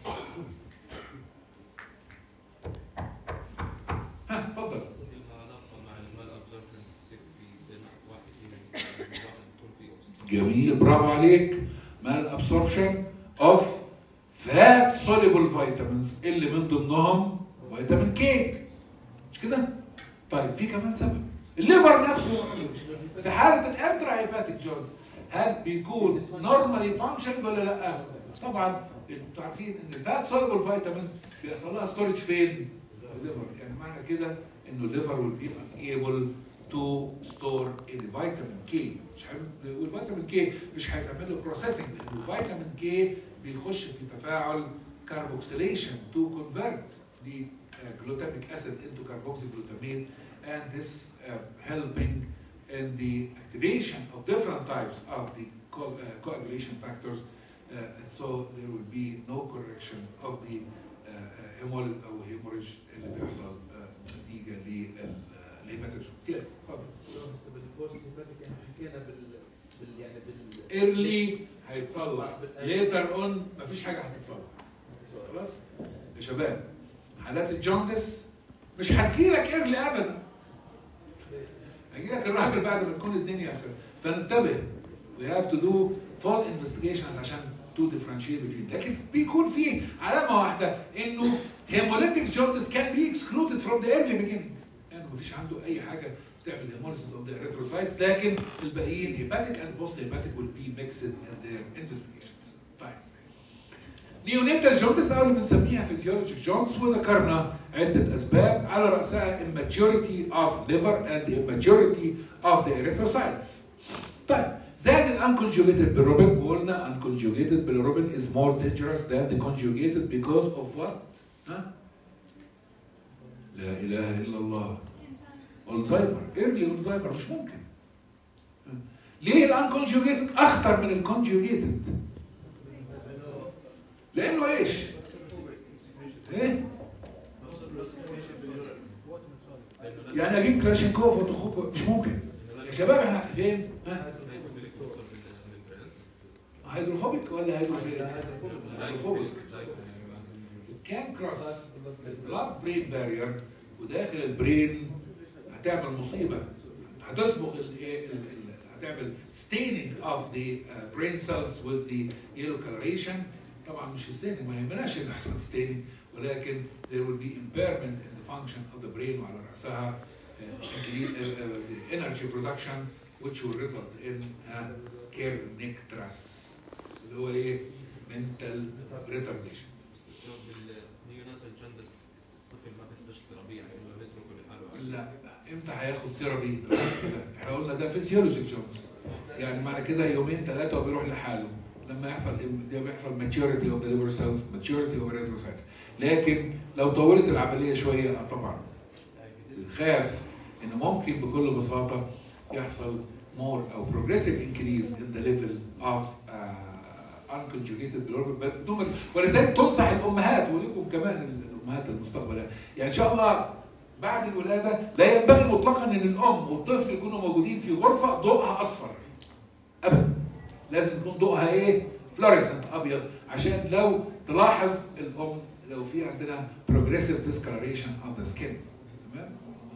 ها اتفضل لها علاقة مع المال absorption تصير في بين واحد من واحد يكون في obstruction. جميل برافو عليك مال ابسوربشن اوف فات soluble فيتامينز اللي من ضمنهم فيتامين كي مش كده؟ طيب في كمان سبب الليفر نفسه في حاله الانترا هيباتيك جونز هل بيكون نورمالي فانكشن ولا لا؟ طبعا انتوا عارفين ان الفات soluble فيتامينز بيحصل لها ستورج فين؟ الليفر يعني معنى كده انه الليفر will be unable to store الفيتامين كي مش هيعمل- والفيتامين كي مش هيتعمل له بروسيسنج لان الفيتامين كي بيخش في تفاعل كاربوكسيليشن تو كونفرت the uh, glutamic acid into carboxyglutamate and this uh, helping in the activation of different types of the co- uh, coagulation factors uh, so there will be no correction of the uh, uh, hemolysis او hemorrhage اللي بيحصل uh, نتيجه هيباتيك جوندس يس اتفضل بس بالبوست هيباتيك يعني حكينا بال بال يعني بال ايرلي هيتصلح ليتر اون مفيش حاجه هتتصلح خلاص يا شباب حالات الجوندس مش هتجيلك ايرلي ابدا هيجيلك الراجل بعد ما تكون الدنيا فانتبه we have to do full investigations عشان to differentiate between لكن بيكون في علامه واحده انه hemolytic jaundice can be excluded from the early beginning يعني مفيش عنده اي حاجه بتعمل hemolysis of the erythrocytes لكن الباقيين hepatic and post hepatic will be mixed in their investigations طيب نيونيتال جوندس او اللي بنسميها فيزيولوجيك جوندس وذكرنا عده اسباب على راسها immaturity of liver and immaturity of the erythrocytes. طيب زائد الانكونجوجيتد bilirubin وقلنا unconjugated bilirubin is more dangerous than the conjugated because of what؟ ها؟ لا اله الا الله الزهايمر ايرلي الزهايمر مش ممكن ها؟ ليه الانكونجوجيتد اخطر من الكونجوجيتد؟ لانه ايش؟ ايه؟ يعني اجيب كلاشينكوف وتخوك مش ممكن يا شباب احنا فين؟ ها؟ هيدروفوبيك ولا هيدروفيليك؟ هيدروفوبيك كان كروس البلاد برين بارير وداخل البرين هتعمل مصيبه هتسبق الايه ال- ال- هتعمل staining of the uh, brain cells with the yellow coloration طبعا مش staining ما يهمناش ان يحصل staining ولكن there will be impairment in the function of the brain وعلى راسها uh, incre- uh, uh, the energy production which will result in uh, kernicterus اللي هو ايه mental retardation بالنيوناتال جندس الطفل ما بيحتاج ربيع انه بيتركه لحاله لا امتى هياخد ثيرابي؟ احنا قلنا ده فيزيولوجيك جونز يعني معنى كده يومين ثلاثه وبيروح لحاله لما يحصل ده بيحصل ماتيوريتي اوف ذا ليفر سيلز ماتيوريتي اوف ريتروسايتس لكن لو طولت العمليه شويه آه طبعا خاف ان ممكن بكل بساطه يحصل more او progressive increase in the level of uh, unconjugated bilirubin بدون ما- ولذلك تنصح الامهات وليكم كمان الامهات المستقبل يعني ان شاء الله بعد الولاده لا ينبغي مطلقا ان الام والطفل يكونوا موجودين في غرفه ضوءها اصفر ابدا لازم يكون ضوءها ايه فلوريسنت ابيض عشان لو تلاحظ الام لو في عندنا progressive discoloration of the skin تمام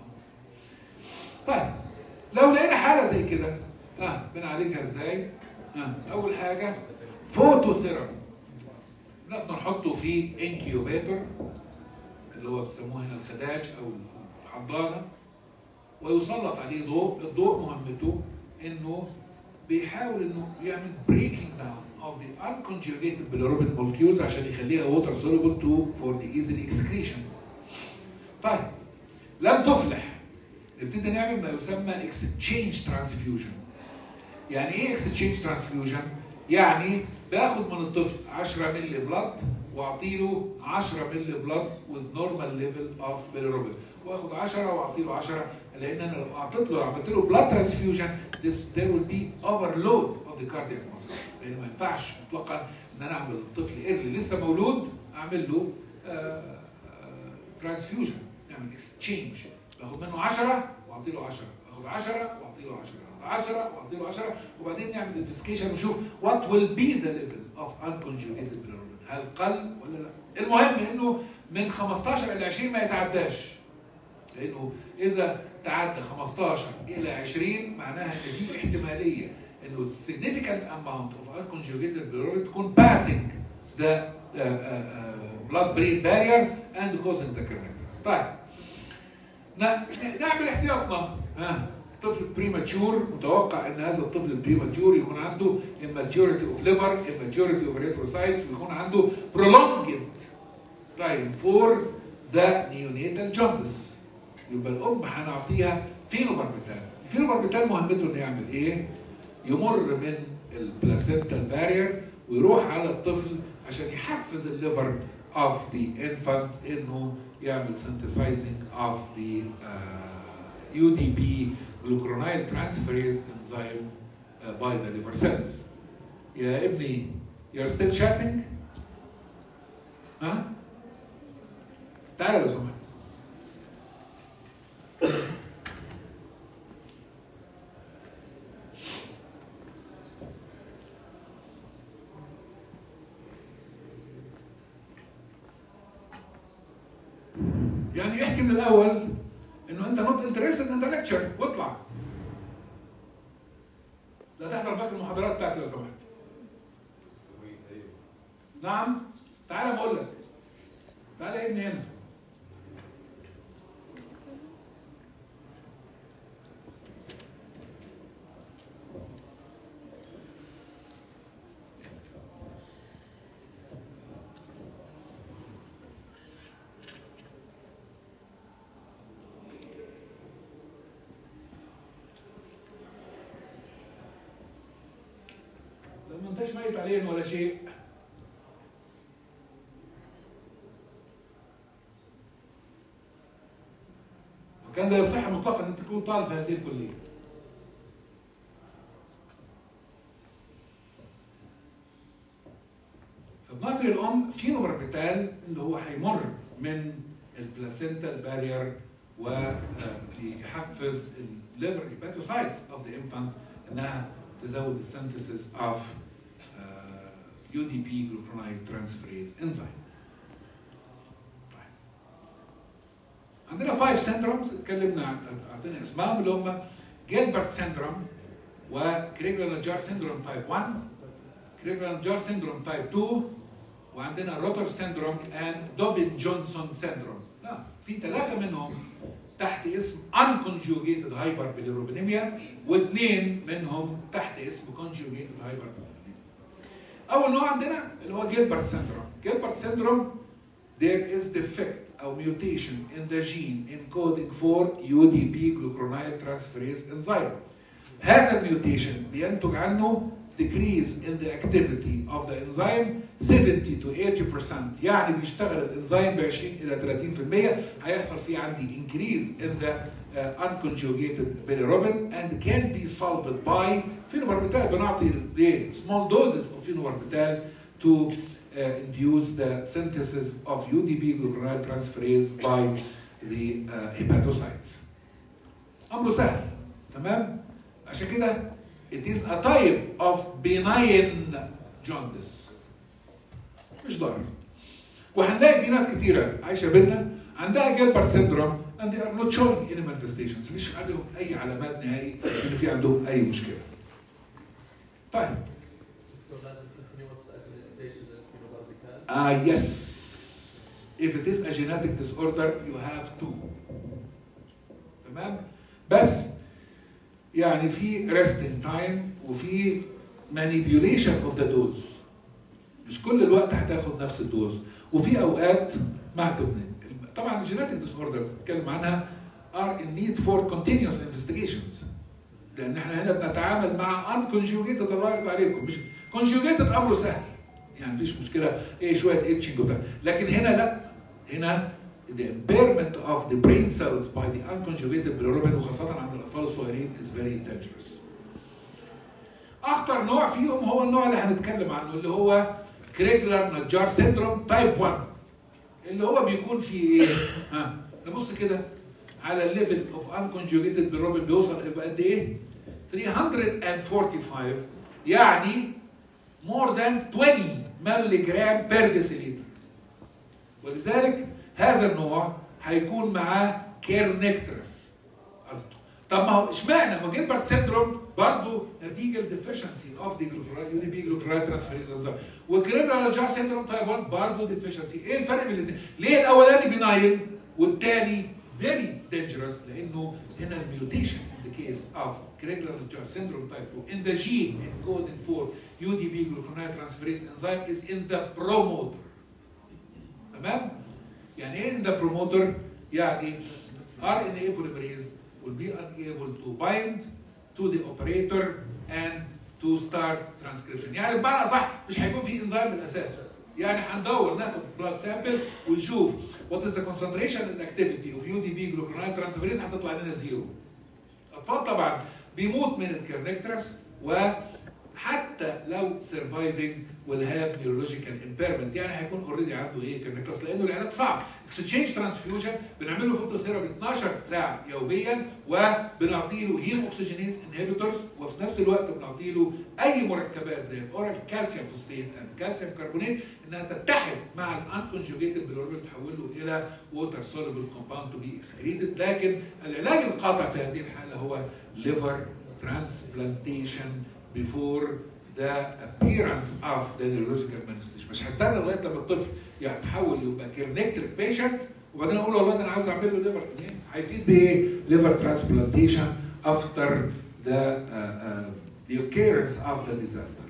طيب لو لقينا حاله زي كده ها بنعالجها ازاي ها اول حاجه فوتوثيرابي ناخده نحطه في انكيوبيتور اللي هو بيسموه هنا الخداج او الحضانه ويسلط عليه ضوء الضوء مهمته انه بيحاول انه يعمل بريكنج داون of the unconjugated bilirubin molecules عشان يخليها water soluble to for the easy excretion. طيب لم تفلح نبتدي نعمل ما يسمى exchange transfusion. يعني ايه exchange transfusion؟ يعني باخد من الطفل 10 مللي بلاد واعطي له 10 مللي بلاد with normal level of bilirubin واخد 10 واعطي له 10 لان انا لو اعطيت له عملت له blood transfusion this there will be overload of the cardiac muscle لان ما ينفعش اطلاقا ان انا اعمل الطفل ايرلي لسه مولود اعمل له ترانسفيوجن نعمل اكسشينج باخد منه 10 واعطي له 10 اخد 10 واعطي له 10 10 واعطي له 10 وبعدين نعمل انفستيجيشن ونشوف وات ويل بي ذا ليفل اوف unconjugated bilirubin هل قل ولا لا المهم انه من 15 الى 20 ما يتعداش لانه اذا تعدى 15 الى 20 معناها ان في احتماليه انه significant amount of unconjugated bilirubin تكون passing the uh, uh, uh, blood brain barrier and causing the kernicterus. طيب ن- نعمل احتياطنا ها طفل بريماتشور متوقع ان هذا الطفل البريماتشور يكون عنده immaturity of liver, immaturity of erythrocytes ويكون عنده prolonged time for the neonatal jaundice. يبقى الام هنعطيها فينوباربيتال. الفينوباربيتال مهمته انه يعمل ايه؟ يمر من البلاسينتال بارير ويروح على الطفل عشان يحفز الليفر of the infant انه يعمل synthesizing of the uh, UDP glucuronide transferase enzyme uh, by the liver cells. يا ابني you're still chatting؟ ها؟ تعال لو سمحت. يعني احكي من الاول انه انت نوت انترستد ان ذا ليكتشر واطلع لا تحضر باقي المحاضرات بتاعتي لو سمحت نعم تعالى بقول لك تعالى يا ابني هنا لما انتش ميت عليهم ولا شيء وكان لا يصح مطلقا ان تكون طالب في هذه الكليه فبناقل الام في نوربيتال اللي هو هيمر من البلاسينتا بارير ويحفز الليبر هيباتوسايتس اوف ذا انفانت انها تزود السنتسيس اوف يو دي بي جلوكونايد ترانسفريز انزيم عندنا فايف سيندرومز اتكلمنا عن اعطينا اسمائهم اللي هم جيلبرت سيندروم وكريجلر جار سيندروم تايب 1 كريجلر جار سيندروم تايب 2 وعندنا روتر سيندروم اند دوبن جونسون سيندروم لا في ثلاثه منهم تحت اسم unconjugated hyperbilirubinemia واثنين منهم تحت اسم conjugated hyperbilirubinemia. أول نوع عندنا اللي هو جيلبرت سيندروم. جيلبرت سيندروم there is defect أو mutation in the gene encoding for UDP glucuronide transferase enzyme. هذا الميوتيشن بينتج عنه decrease in the activity of the enzyme 70 to 80% يعني بيشتغل الانزيم ب 20 الى 30% هيحصل فيه عندي increase in the uh, unconjugated bilirubin and can be solved by phenobarbital بنعطي the small doses of phenobarbital to uh, induce the synthesis of UDP glucuronide transferase by the uh, hepatocytes. امره سهل تمام؟ عشان كده it is a type of benign jaundice مش ضار وهنلاقي في ناس كتيرة عايشة بينا عندها جيلبرت سيندروم and they are not showing any manifestations مش عليهم أي علامات نهائي إن في عندهم أي مشكلة. طيب So لازم continuous administration للفينوباربيتال Ah, yes. If it is a genetic disorder, you have to. تمام؟ بس يعني في resting time وفي manipulation of the dose. مش كل الوقت هتاخد نفس الدوز وفي اوقات ما هتبني طبعا الجينيتك ديسوردرز بتكلم عنها are in need for continuous investigations لان احنا هنا بنتعامل مع unconjugated الله يرضى عليكم مش conjugated امره سهل يعني مفيش مشكله ايه شويه اتشنج وبتاع لكن هنا لا هنا the impairment of the brain cells by the unconjugated bilirubin وخاصه عند الاطفال الصغيرين is very dangerous. اخطر نوع فيهم هو النوع اللي هنتكلم عنه اللي هو كريجلر نجار سيندروم تايب 1 اللي هو بيكون فيه ايه؟ ها نبص كده على الليفل اوف unconjugated bilirubin بيوصل يبقى قد ايه؟ 345 يعني more than 20 مللي جرام بير ديسيليتر ولذلك هذا النوع هيكون معاه كيرنكترس طب ما هو اشمعنى ما جيلبرت سيندروم برضه نتيجه الديفشنسي اوف دي جلوكورايد يو دي بي جلوكورايد ترانسفيريز انزيم وكريبرال جار سيندروم تايب 1 برضه ديفشنسي ايه الفرق بين الاثنين؟ ليه الاولاني بينايل والثاني فيري دينجرس لانه هنا الميوتيشن in the case of Crigler Jar syndrome type 2 in the gene encoding for UDP glucuronide transferase enzyme is in the promoter تمام؟ يعني ايه in the promoter؟ يعني RNA polymerase will be unable to bind to the operator and to start transcription يعني بمعنى صح مش هيكون في انزيم من الاساس يعني هندور ناخد بلاد سامبل ونشوف what is the concentration and activity of UDP glucuronide transferase هتطلع لنا زيرو الاطفال طبعا بيموت من الكرنكترس و حتى لو surviving will have neurological impairment يعني هيكون اوريدي عنده ايه كرنيكتس لانه العلاج صعب اكسشينج ترانسفيوجن بنعمل له فوتوثيرابي 12 ساعه يوميا وبنعطي له هيم اوكسجينيز انهبيتورز وفي نفس الوقت بنعطي له اي مركبات زي الاورال كالسيوم فوسفيت اند كالسيوم كربونات انها تتحد مع الانكونجوجيتد بالوربين تحول له الى ووتر سوليبل كومباوند تو بي اكسكريتد لكن العلاج القاطع في هذه الحاله هو liver transplantation before the appearance of the neurological manifestation مش هستنى لغايه لما الطفل يتحول يبقى كيرنكتريك بيشنت وبعدين اقول له والله ده انا عاوز اعمل له ليفر هيفيد بايه؟ liver transplantation after the uh, uh, the occurrence of the disaster.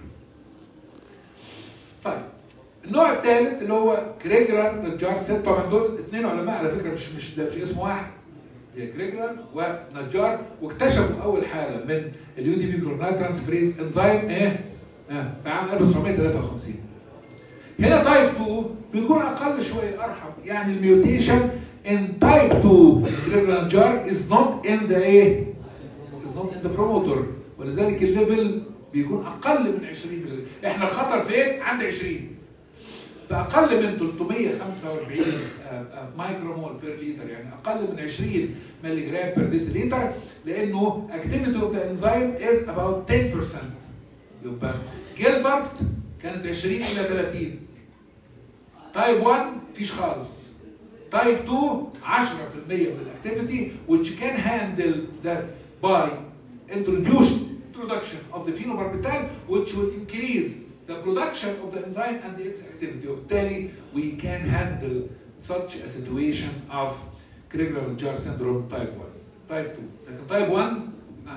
طيب النوع الثالث اللي هو كريجلر نجار ست طبعا دول اثنين علماء على فكره مش مش ده مش اسم واحد هي كريجلر ونجار واكتشفوا اول حاله من اليو دي بي كلورنال ترانسفريز انزيم ايه؟ آه في عام 1953 هنا تايب 2 بيكون اقل شويه ارحم يعني الميوتيشن in type 2 كريجلر نجار is not in the ايه؟ is not in the promoter ولذلك الليفل بيكون اقل من 20 مللي. احنا الخطر فين؟ عند 20 فاقل من 345 آه، آه، مايكرومول بير لتر يعني اقل من 20 مللي جرام بير ديسيليتر لانه activity of the enzyme is about 10% يبقى جيلبرت كانت 20 الى 30 تايب 1 فيش خالص تايب 2 10% من الاكتيفيتي which can handle that by introduced introduction of the phenobarbital which will increase the production of the enzyme and its activity وبالتالي we can handle such a situation of Krigler Jar syndrome type 1 type 2 لكن type 1 آه.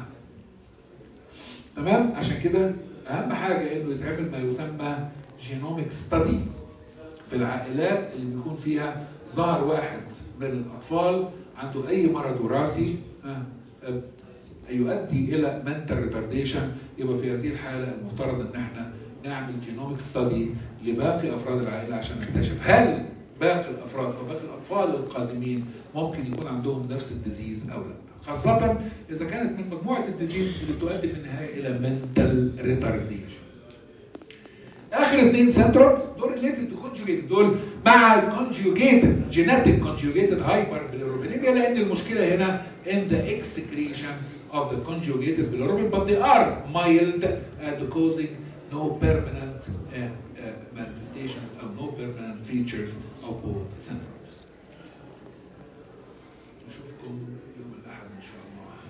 تمام عشان كده اهم حاجه انه يتعمل ما يسمى جينوميك ستادي في العائلات اللي بيكون فيها ظهر واحد من الاطفال عنده اي مرض وراثي آه، آه، يؤدي الى منتال ريتارديشن يبقى في هذه الحاله المفترض ان احنا نعمل جينوميك ستادي لباقي افراد العائله عشان نكتشف هل باقي الافراد او باقي الاطفال القادمين ممكن يكون عندهم نفس الديزيز او لا خاصة إذا كانت من مجموعة الديزيز اللي تؤدي في النهاية إلى منتال ريتارديشن. آخر اثنين سنتروم دول ريليتد تو كونجوجيتد دول مع الكونجوجيتد جينيتك كونجوجيتد هايبر بيليروبينيميا لأن المشكلة هنا in the excretion of the conjugated bilirubin but they are mild and causing no permanent uh, uh, manifestations or no permanent features of both syndromes. نشوفكم يوم الأحد إن شاء الله.